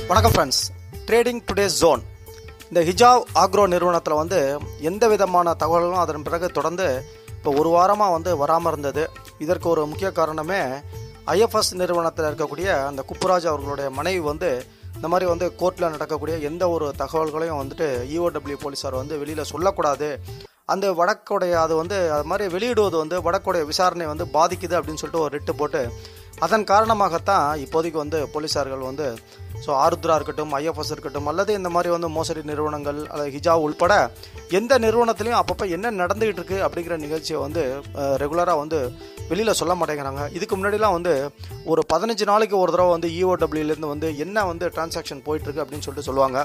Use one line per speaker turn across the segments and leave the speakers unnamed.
வணக்கம் friends trading today zone இந்த ஹிஜாவ் agro நிறுவனத்தில் வந்து எந்த விதமான தகவல்களும் அதன் பிறகு தொடர்ந்து இப்போ ஒரு வாரமாக வந்து வராமல் இருந்தது இதற்கு ஒரு முக்கிய காரணமே ஐஎஃப்எஸ் நிறுவனத்தில் இருக்கக்கூடிய அந்த குப்புராஜ் அவர்களுடைய மனைவி வந்து இந்த மாதிரி வந்து கோர்ட்டில் நடக்கக்கூடிய எந்த ஒரு தகவல்களையும் வந்துட்டு இஓடபிள்யூ போலீஸார் வந்து வெளியில் சொல்லக்கூடாது அந்த வடக்குடைய அது வந்து அது மாதிரி வெளியிடுவது வந்து வடக்குடைய விசாரணை வந்து பாதிக்குது அப்படின்னு சொல்லிட்டு ஒரு ரிட்டு போட்டு அதன் காரணமாகத்தான் இப்போதைக்கு வந்து போலீஸார்கள் வந்து ஸோ ஆருத்ரா இருக்கட்டும் ஐஎஃப்எஸ் இருக்கட்டும் அல்லது இந்த மாதிரி வந்து மோசடி நிறுவனங்கள் அல்லது ஹிஜா உள்பட எந்த நிறுவனத்திலையும் அப்பப்போ என்ன நடந்துகிட்டு இருக்கு அப்படிங்கிற நிகழ்ச்சியை வந்து ரெகுலராக வந்து வெளியில் சொல்ல மாட்டேங்கிறாங்க இதுக்கு முன்னாடிலாம் வந்து ஒரு பதினஞ்சு நாளைக்கு ஒரு தடவை வந்து இஓடபிள்யூலேருந்து வந்து என்ன வந்து டிரான்சாக்ஷன் போயிட்டுருக்கு அப்படின்னு சொல்லிட்டு சொல்லுவாங்க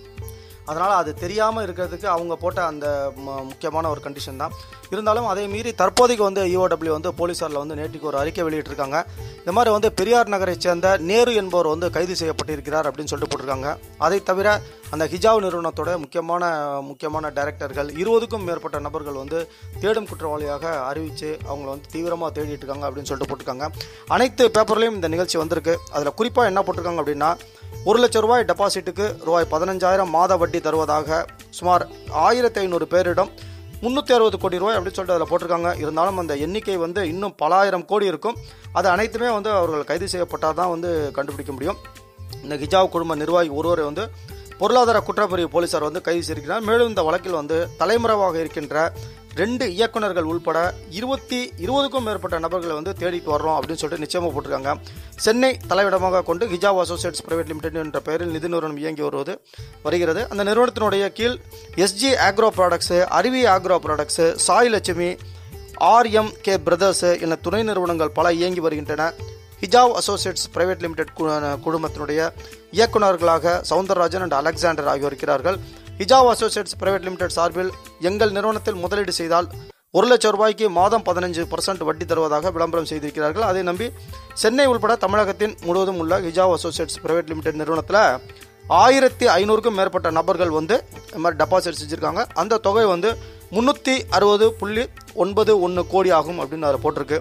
அதனால் அது தெரியாமல் இருக்கிறதுக்கு அவங்க போட்ட அந்த ம- முக்கியமான ஒரு கண்டிஷன் தான் இருந்தாலும் அதை மீறி தற்போதைக்கு வந்து இஓடபிள்யூ வந்து போலீஸாரில் வந்து நேற்றுக்கு ஒரு அறிக்கை வெளியிட்டிருக்காங்க இந்த மாதிரி வந்து பெரியார் நகரைச் சேர்ந்த நேரு என்பவர் வந்து கைது செய்யப்பட்டிருக்கிறார் அப்படின்னு சொல்லிட்டு போட்டிருக்காங்க அதை தவிர அந்த ஹிஜாவ் நிறுவனத்தோட முக்கியமான முக்கியமான டைரக்டர்கள் இருபதுக்கும் மேற்பட்ட நபர்கள் வந்து தேடும் குற்றவாளியாக அறிவித்து அவங்கள வந்து தீவிரமாக தேடிட்டு இருக்காங்க அப்படின்னு சொல்லிட்டு போட்டிருக்காங்க அனைத்து பேப்பர்லேயும் இந்த நிகழ்ச்சி வந்திருக்கு அதில் குறிப்பாக என்ன போட்டிருக்காங்க அப்படின்னா ஒரு லட்சம் ரூபாய் டெபாசிட்டுக்கு ரூபாய் பதினஞ்சாயிரம் மாத வட்டி தருவதாக சுமார் ஆயிரத்தி ஐநூறு பேரிடம் முந்நூற்றி அறுபது கோடி ரூபாய் அப்படின்னு சொல்லிட்டு அதில் போட்டிருக்காங்க இருந்தாலும் அந்த எண்ணிக்கை வந்து இன்னும் பலாயிரம் கோடி இருக்கும் அது அனைத்துமே வந்து அவர்கள் கைது செய்யப்பட்டால் தான் வந்து கண்டுபிடிக்க முடியும் இந்த ஹிஜாப் குழும நிர்வாகி ஒருவரை வந்து பொருளாதார குற்றப்பிரிவு போலீசார் வந்து கைது செய்திருக்கிறார் மேலும் இந்த வழக்கில் வந்து தலைமறைவாக இருக்கின்ற ரெண்டு இயக்குனர்கள் உள்பட இருபத்தி இருபதுக்கும் மேற்பட்ட நபர்களை வந்து தேடிட்டு வர்றோம் அப்படின்னு சொல்லிட்டு நிச்சயமாக போட்டிருக்காங்க சென்னை தலையிடமாக கொண்டு ஹிஜாப் அசோசியேட்ஸ் பிரைவேட் லிமிடெட் என்ற பெயரில் நிதி நிறுவனம் இயங்கி வருவது வருகிறது அந்த நிறுவனத்தினுடைய கீழ் SG agro products Aruvi agro products Sai Lakshmi RM K brothers என துணை நிறுவனங்கள் பல இயங்கி வருகின்றன ஹிஜாவ் அசோசியேட்ஸ் பிரைவேட் லிமிடெட் கு- குழுமத்தினுடைய இயக்குநர்களாக சவுந்தரராஜன் அண்ட் அலெக்சாண்டர் ஆகியோர் இருக்கிறார்கள் ஹிஜாவ் அசோசியேட்ஸ் பிரைவேட் லிமிடெட் சார்பில் எங்கள் நிறுவனத்தில் முதலீடு செய்தால் ஒரு லட்சம் ரூபாய்க்கு மாதம் பதினஞ்சு பர்சன்ட் வட்டி தருவதாக விளம்பரம் செய்திருக்கிறார்கள் அதை நம்பி சென்னை உள்பட தமிழகத்தின் முழுவதும் உள்ள ஹிஜாவ் அசோசியேட்ஸ் பிரைவேட் லிமிடெட் நிறுவனத்தில் ஆயிரத்தி ஐநூறுக்கும் மேற்பட்ட நபர்கள் வந்து இந்த மாதிரி டெபாசிட் செஞ்சுருக்காங்க அந்த தொகை வந்து முந்நூற்றி அறுபது புள்ளி ஒன்பது ஒன்று கோடி ஆகும் அப்படின்னு அதில் போட்டிருக்கு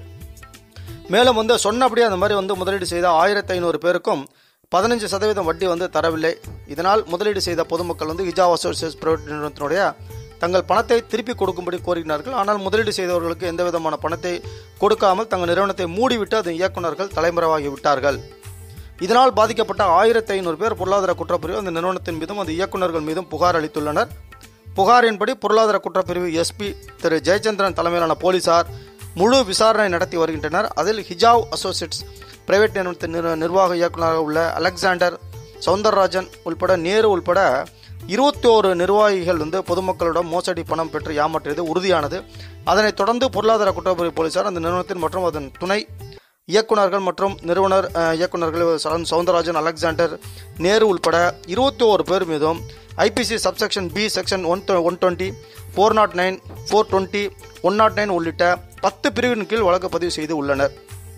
மேலும் வந்து சொன்னபடியே அந்த மாதிரி வந்து முதலீடு செய்த ஆயிரத்தி ஐநூறு பேருக்கும் பதினஞ்சு சதவீதம் வட்டி வந்து தரவில்லை இதனால் முதலீடு செய்த பொதுமக்கள் வந்து ஹிஜாப் அசோசியேட்ஸ் பிரைவேட் நிறுவனத்தினுடைய தங்கள் பணத்தை திருப்பி கொடுக்கும்படி கோரினார்கள் ஆனால் முதலீடு செய்தவர்களுக்கு எந்த விதமான பணத்தை கொடுக்காமல் தங்கள் நிறுவனத்தை மூடிவிட்டு அதன் இயக்குநர்கள் தலைமறைவாகி விட்டார்கள் இதனால் பாதிக்கப்பட்ட ஆயிரத்தி ஐநூறு பேர் பொருளாதார குற்றப்பிரிவு அந்த நிறுவனத்தின் மீதும் அந்த இயக்குநர்கள் மீதும் புகார் அளித்துள்ளனர் புகாரின்படி பொருளாதார குற்றப்பிரிவு எஸ்பி திரு ஜெயச்சந்திரன் தலைமையிலான போலீசார் முழு விசாரணை நடத்தி வருகின்றனர் அதில் ஹிஜாவ் அசோசியேட்ஸ் பிரைவேட் நிறுவனத்தின் நிர்- நிர்வாக இயக்குநராக உள்ள அலெக்சாண்டர் சவுந்தரராஜன் உள்பட நேரு உள்பட இருபத்தி ஓரு நிர்வாகிகள் வந்து பொதுமக்களிடம் மோசடி பணம் பெற்று ஏமாற்றியது உறுதியானது அதனைத் தொடர்ந்து பொருளாதார குற்றப்பிரிவு போலீசார் அந்த நிறுவனத்தின் மற்றும் அதன் துணை இயக்குனர்கள் மற்றும் நிறுவனர் அஹ், இயக்குனர்கள் சரண் சவுந்தரராஜன் அலெக்சாண்டர் நேரு உள்பட இருபத்தி ஓரு பேர் மீதும் IPC subsection B section one one twenty four nought nine four twenty one nought nine உள்ளிட்ட பத்து பிரிவின் கீழ் வழக்கு பதிவு செய்து உள்ளனர்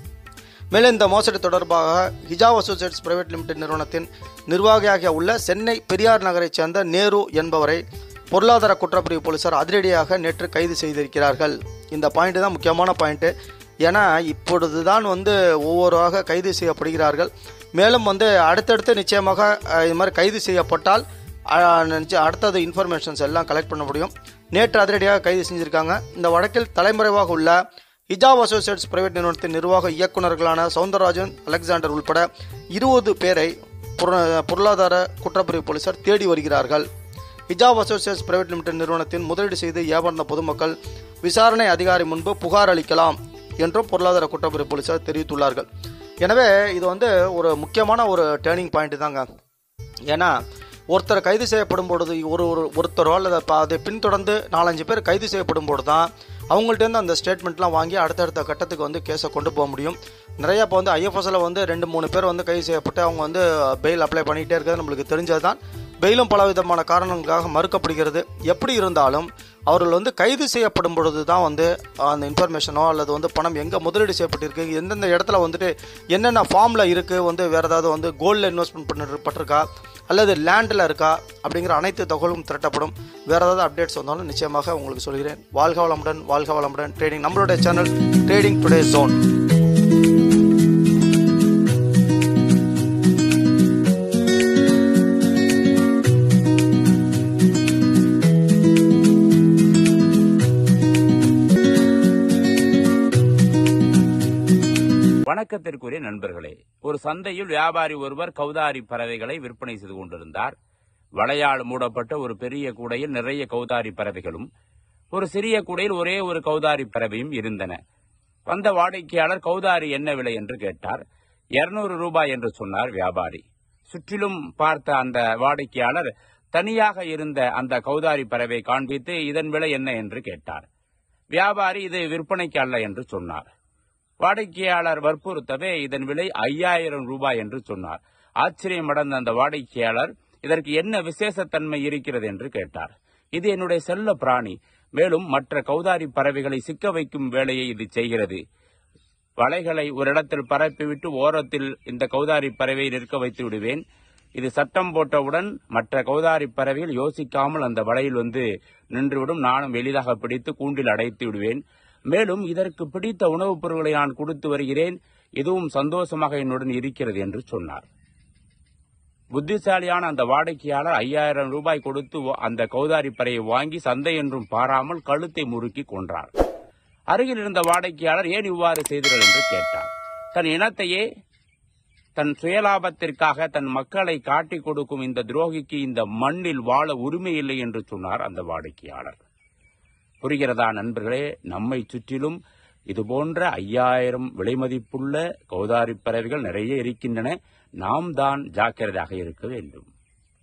மேலும் இந்த மோசடி தொடர்பாக ஹிஜாப் அசோசியேட்ஸ் பிரைவேட் லிமிடெட் நிறுவனத்தின் நிர்வாகியாக உள்ள சென்னை பெரியார் நகரைச் சேர்ந்த நேரு என்பவரை பொருளாதார குற்றப்பிரிவு போலீசார் அதிரடியாக நேற்று கைது செய்திருக்கிறார்கள் இந்த பாயிண்ட் தான் முக்கியமான பாயிண்ட் ஏன்னா இப்பொழுதுதான் வந்து ஒவ்வொருவராக கைது செய்யப்படுகிறார்கள் மேலும் வந்து அடுத்தடுத்து நிச்சயமாக அஹ், இது மாதிரி கைது செய்யப்பட்டால் அஹ், நிச்சய- அடுத்தது இன்ஃபர்மேஷன்ஸ் எல்லாம் கலெக்ட் பண்ண முடியும் நேற்று அதிரடியாக கைது செஞ்சிருக்காங்க இந்த வழக்கில் தலைமறைவாக உள்ள ஹிஜாப் அசோசியேட்ஸ் பிரைவேட் நிறுவனத்தின் நிர்வாக இயக்குநர்களான சவுந்தரராஜன் அலெக்சாண்டர் உள்பட இருபது பேரை பொரு- பொருளாதார குற்றப்பிரிவு போலீசார் தேடி வருகிறார்கள் ஹிஜாப் அசோசியேட்ஸ் பிரைவேட் லிமிடெட் நிறுவனத்தின் முதலீடு செய்து ஏமாந்த பொதுமக்கள் விசாரணை அதிகாரி முன்பு புகார் அளிக்கலாம் என்றும் பொருளாதார குற்றப்பிரிவு போலீசார் தெரிவித்துள்ளார்கள் எனவே இது வந்து ஒரு முக்கியமான ஒரு டேர்னிங் பாயிண்ட் தாங்க ஏன்னா ஒருத்தர் கைது செய்யப்படும் பொழுது ஒரு ஒரு ஒருத்தரோ அல்லது ப- அதை பின்தொடர்ந்து நாலஞ்சு பேர் கைது செய்யப்படும் பொழுது தான் அவங்கள்ட்டேருந்து அந்த ஸ்டேட்மெண்ட்லாம் வாங்கி அடுத்தடுத்த கட்டத்துக்கு வந்து கேஸை கொண்டு போக முடியும் நிறைய இப்போ வந்து ஐஎஃப்எஸ்ல வந்து ரெண்டு மூணு பேர் வந்து கைது செய்யப்பட்டு அவங்க வந்து பெயில் அப்ளை பண்ணிகிட்டே இருக்கிறது நம்மளுக்கு தெரிஞ்சது தான் பெயிலும் பல விதமான காரணங்களுக்காக மறுக்கப்படுகிறது எப்படி இருந்தாலும் அவர்கள் வந்து கைது செய்யப்படும் பொழுது தான் வந்து அந்த இன்ஃபர்மேஷனோ அல்லது வந்து பணம் எங்கே முதலீடு செய்யப்பட்டிருக்கு எந்தெந்த இடத்துல வந்துட்டு என்னென்ன ஃபார்மில் இருக்குது வந்து வேறு ஏதாவது வந்து கோல்டில் இன்வெஸ்ட்மெண்ட் பண்ணிருப்பட்டிருக்கா அல்லது லேண்டில் இருக்கா அப்படிங்கிற அனைத்து தகவலும் திரட்டப்படும் வேறு ஏதாவது அப்டேட்ஸ் வந்தாலும் நிச்சயமாக உங்களுக்கு சொல்கிறேன் வாழ்க வளமுடன் வாழ்க வளமுடன் ட்ரேடிங் நம்மளுடைய சேனல் ட்ரேடிங் டுடே ஜோன்
வணக்கத்திற்குரிய நண்பர்களே ஒரு சந்தையில் வியாபாரி ஒருவர் கௌதாரி பறவைகளை விற்பனை செய்து கொண்டிருந்தார் வளையால் மூடப்பட்ட ஒரு பெரிய கூடையில் நிறைய கௌதாரி பறவைகளும் ஒரு சிறிய கூடையில் ஒரே ஒரு கௌதாரி பறவையும் இருந்தன வந்த வாடிக்கையாளர் கௌதாரி என்ன விலை என்று கேட்டார் இருநூறு ரூபாய் என்று சொன்னார் வியாபாரி சுற்றிலும் பார்த்த அந்த வாடிக்கையாளர் தனியாக இருந்த அந்த கௌதாரி பறவை காண்பித்து இதன் விலை என்ன என்று கேட்டார் வியாபாரி இது விற்பனைக்கு அல்ல என்று சொன்னார் வாடிக்கையாளர் வற்புறுத்தவே இதன் விலை ஐயாயிரம் ரூபாய் என்று சொன்னார் ஆச்சரியமடைந்த அந்த வாடிக்கையாளர் இதற்கு என்ன விசேஷத்தன்மை இருக்கிறது என்று கேட்டார் இது என்னுடைய செல்ல பிராணி மேலும் மற்ற கௌதாரி பறவைகளை சிக்க வைக்கும் வேலையை இது செய்கிறது வலைகளை ஒரு இடத்தில் பரப்பிவிட்டு ஓரத்தில் இந்த கௌதாரி பறவையை நிற்க வைத்து விடுவேன் இது சட்டம் போட்டவுடன் மற்ற கௌதாரி பறவைகள் யோசிக்காமல் அந்த வலையில் வந்து நின்றுவிடும் நானும் எளிதாக பிடித்து கூண்டில் அடைத்து விடுவேன் மேலும் இதற்கு பிடித்த உணவுப் பொருட்களை நான் கொடுத்து வருகிறேன் இதுவும் சந்தோஷமாக என்னுடன் இருக்கிறது என்று சொன்னார் புத்திசாலியான அந்த வாடிக்கையாளர் ஐயாயிரம் ரூபாய் கொடுத்து அந்த கௌதாரி பறையை வாங்கி சந்தை என்றும் பாராமல் கழுத்தை முறுக்கி கொன்றார் அருகில் இருந்த வாடிக்கையாளர் ஏன் இவ்வாறு செய்தீர்கள் என்று கேட்டார் தன் இனத்தையே தன் சுயலாபத்திற்காக தன் மக்களை காட்டிக் கொடுக்கும் இந்த துரோகிக்கு இந்த மண்ணில் வாழ உரிமை இல்லை என்று சொன்னார் அந்த வாடிக்கையாளர் புரிகிறதா நண்பர்களே நம்மை சுற்றிலும் இதுபோன்ற ஐயாயிரம் விலைமதிப்புள்ள கௌதாரி பறவைகள் நிறைய இருக்கின்றன நாம் தான் ஜாக்கிரதையாக இருக்க வேண்டும்